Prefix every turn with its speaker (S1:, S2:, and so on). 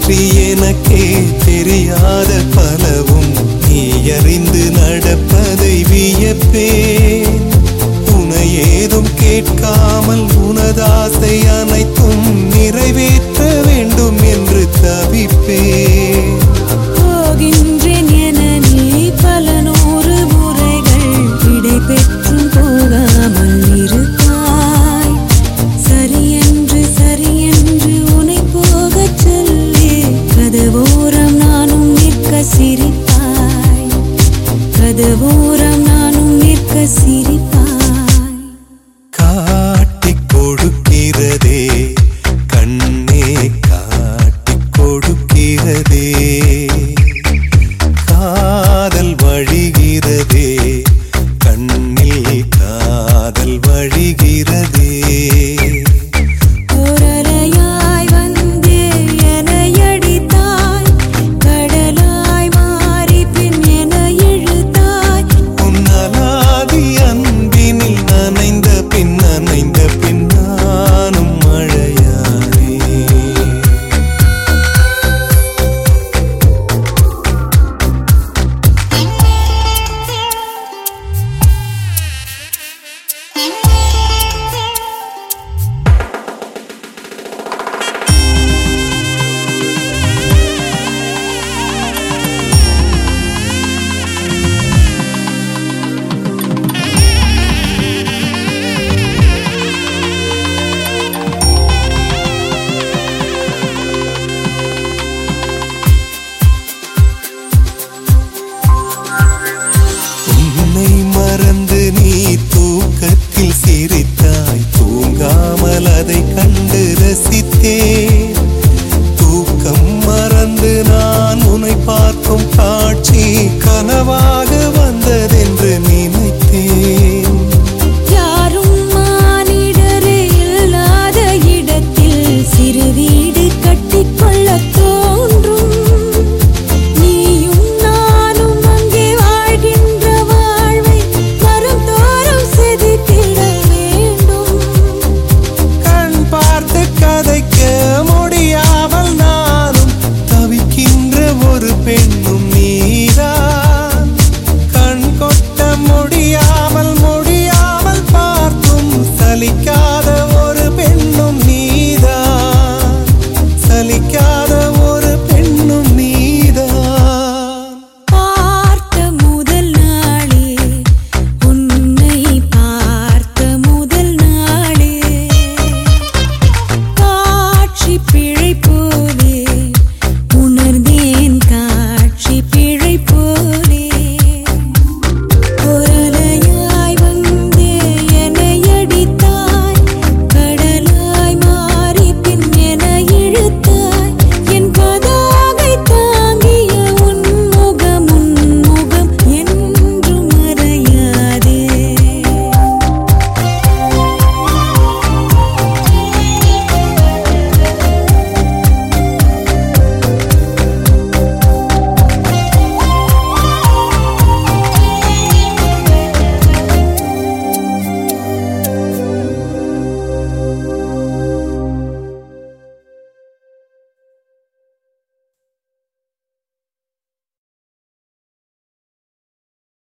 S1: பற்றி எனக்கே தெரியாத பலவும் நீ அறிந்து நடப்பதை வியப்பேன் உனை ஏதும் கேட்காமல் உனதாசை அனைத்தும் நிறைவேற்ற வேண்டும் என்று தவிப்பேன்
S2: போகின்றேன் என நீ பல நூறு முறைகள் விடை பெற்றும் போகாமல் இருப்பாய் சரியென்று சரியென்று உனை போகச் சொல்லி கதவோரம் நானும் நிற்க சிரிப்பாய் கதவோரம் நானும் நிற்க சிரிப்பாய்
S1: காட்டிக் கொடுக்கிறதே கண்ணே காட்டிக் கொடுக்கிறதே காதல் வழிகிறதே கண்ணில் காதல் வழிகிறதே
S2: ஓரலையாய் வந்தே என்னை அடித்தாய் கடலாய் மாறி பின் என இழுத்தாய்
S1: உன்னலாதி அன்பினில் நனைந்த பின் நனைந்த பின் நானும் மழையானே உன்னை மறந்து நீ தூக்கத்தில் சிரித்தாய் தூங்காமல் அதை கண்டு ரசித்தேன் தூக்கம் மறந்து நான் உன்னை பார்க்கும் காட்சி கனவாக வந்ததென்று நினைத்தேன்
S2: யாரும் மானிடரே இல்லாத இடத்தில் சிறு வீடு கட்டிக்கொள்ளத் தோன்றும் நீயும் நானும் அங்கே வாழ்கின்ற வாழ்வை மறுதோறும் செதுக்கிட வேண்டும்
S1: கண் பார்த்து கதைக்க முடியாமல் நானும் தவிக்கின்ற ஒரு பெண்ணும் நீதான் கண் கொட்ட முடியாமல் முடியாமல் பார்த்தும் சலிக்காத ஒரு பெண்ணும் நீதான் சலிக்காத ஒரு பெண்ணும் நீதான்
S2: பார்த்த முதல் நாளே உன்னை பார்த்த முதல் நாளே காட்சி பிழ